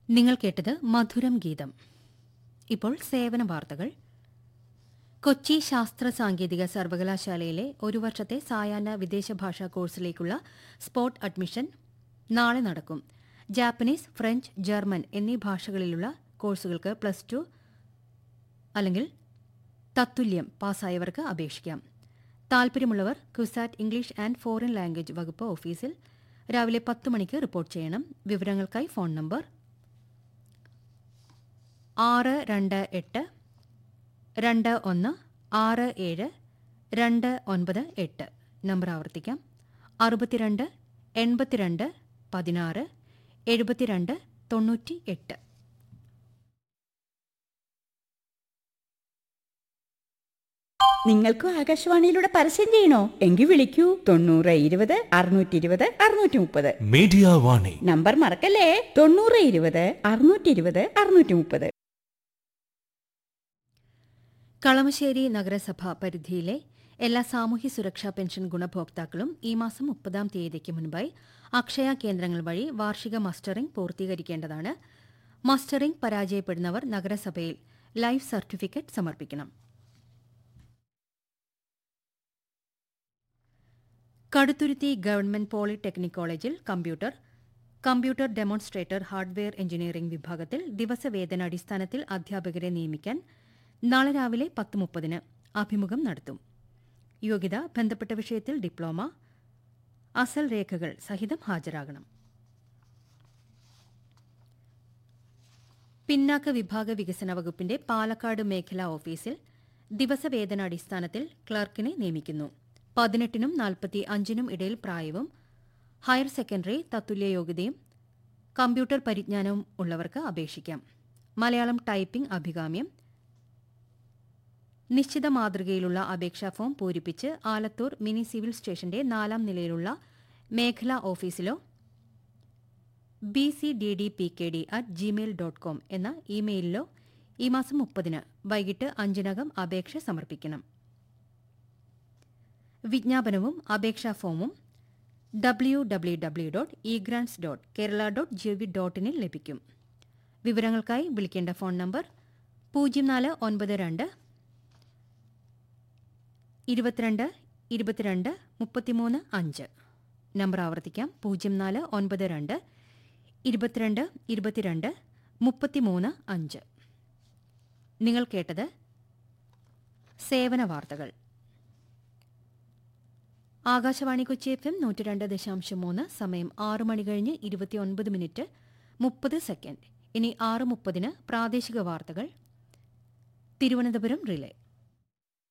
നിങ്ങൾ കേട്ടത് മധുരം ഗീതം ഇപ്പോൾ സേവന വാർത്തകൾ കൊച്ചി ശാസ്ത്ര സാങ്കേതിക സർവകലാശാലയിലെ ഒരു വർഷത്തെ സായാഹ്ന വിദേശ ഭാഷാ കോഴ്സിലേക്കുള്ള സ്പോട്ട് അഡ്മിഷൻ നാളെ നടക്കും ജാപ്പനീസ് ഫ്രഞ്ച് ജർമ്മൻ എന്നീ ഭാഷകളിലുള്ള കോഴ്സുകൾക്ക് പ്ലസ് ടു അല്ലെങ്കിൽ തത്തുല്യം പാസ്സായവർക്ക് അപേക്ഷിക്കാം താൽപ്പര്യമുള്ളവർ CUSAT English and foreign language വകുപ്പ് ഓഫീസിൽ രാവിലെ പത്ത് മണിക്ക് റിപ്പോർട്ട് ചെയ്യണം വിവരങ്ങൾക്കായി ഫോൺ നമ്പർ ആറ് രണ്ട് എട്ട് രണ്ട് ഒന്ന് ആറ് ഏഴ് രണ്ട് ഒൻപത് എട്ട് നമ്പർ ആവർത്തിക്കാം അറുപത്തിരണ്ട് എൺപത്തിരണ്ട് പതിനാറ് എഴുപത്തിരണ്ട് തൊണ്ണൂറ്റി എട്ട് നിങ്ങൾക്കും ആകാശവാണിയിലൂടെ പരസ്യം ചെയ്യണോ എങ്കിൽ വിളിക്കൂ തൊണ്ണൂറ് ഇരുപത് അറുന്നൂറ്റി ഇരുപത് അറുന്നൂറ്റി മുപ്പത് മീഡിയ വാണി നമ്പർ മറക്കല്ലേ തൊണ്ണൂറ് ഇരുപത് അറുന്നൂറ്റി ഇരുപത് അറുന്നൂറ്റി മുപ്പത് കളമശ്ശേരി നഗരസഭ പരിധിയിലെ എല്ലാ സാമൂഹ്യ സുരക്ഷാ പെൻഷൻ ഗുണഭോക്താക്കളും ഈ മാസം മുപ്പതാം തീയതിക്ക് മുൻപായി അക്ഷയ കേന്ദ്രങ്ങൾ വഴി വാർഷിക മസ്റ്ററിംഗ് പൂർത്തീകരിക്കേണ്ടതാണ് മസ്റ്ററിംഗ് പരാജയപ്പെടുന്നവർ നഗരസഭയിൽ ലൈഫ് സർട്ടിഫിക്കറ്റ് സമർപ്പിക്കണം കടുത്തുരുത്തി ഗവൺമെന്റ് പോളിടെക്നിക് കോളേജിൽ computer computer demonstrator hardware engineering വിഭാഗത്തിൽ ദിവസവേതന അടിസ്ഥാനത്തിൽ അധ്യാപകരെ നിയമിക്കാൻ നാളെ രാവിലെ പത്ത് മുപ്പതിന് അഭിമുഖം നടത്തും യോഗ്യത ബന്ധപ്പെട്ട വിഷയത്തിൽ ഡിപ്ലോമ അസൽ രേഖകൾ സഹിതം ഹാജരാകണം പിന്നാക്ക വിഭാഗ വികസന വകുപ്പിന്റെ പാലക്കാട് മേഖലാ ഓഫീസിൽ ദിവസവേതനാടിസ്ഥാനത്തിൽ ക്ലർക്കിനെ നിയമിക്കുന്നു പതിനെട്ടിനും നാൽപ്പത്തി അഞ്ചിനും ഇടയിൽ പ്രായവും ഹയർ സെക്കൻഡറി തത്തുല്യ യോഗ്യതയും കമ്പ്യൂട്ടർ പരിജ്ഞാനവും ഉള്ളവർക്ക് അപേക്ഷിക്കാം മലയാളം ടൈപ്പിംഗ് അഭികാമ്യം നിശ്ചിത മാതൃകയിലുള്ള അപേക്ഷാ ഫോം പൂരിപ്പിച്ച് ആലത്തൂർ മിനി സിവിൽ സ്റ്റേഷന്റെ നാലാം നിലയിലുള്ള മേഖലാ ഓഫീസിലോ B C D D P K D at Gmail dot com എന്ന ഇമെയിലിലോ ഈ മാസം മുപ്പതിന് വൈകിട്ട് അഞ്ചിനകം അപേക്ഷ സമർപ്പിക്കണം വിജ്ഞാപനവും അപേക്ഷാ ഫോമും W W W dot e grants dot Kerala dot G V dot ഇനിൽ ലഭിക്കും വിവരങ്ങൾക്കായി വിളിക്കേണ്ട ഫോൺ നമ്പർ പൂജ്യം നാല് ഒൻപത് രണ്ട് ഇരുപത്തിരണ്ട് ഇരുപത്തിരണ്ട് മുപ്പത്തിമൂന്ന് അഞ്ച് നമ്പർ ആവർത്തിക്കാം പൂജ്യം നാല് ഒൻപത് രണ്ട് ഇരുപത്തിരണ്ട് ഇരുപത്തിരണ്ട് മുപ്പത്തിമൂന്ന് അഞ്ച് നിങ്ങൾ കേട്ടത് സേവന വാർത്തകൾ ആകാശവാണി കൊച്ചി എഫ് എം നൂറ്റി രണ്ട് ദശാംശം മൂന്ന് സമയം ആറ് മണി കഴിഞ്ഞ് ഇരുപത്തിയൊൻപത് മിനിറ്റ് മുപ്പത് സെക്കൻഡ് ഇനി ആറ് മുപ്പതിന് പ്രാദേശിക വാർത്തകൾ തിരുവനന്തപുരം റിലേ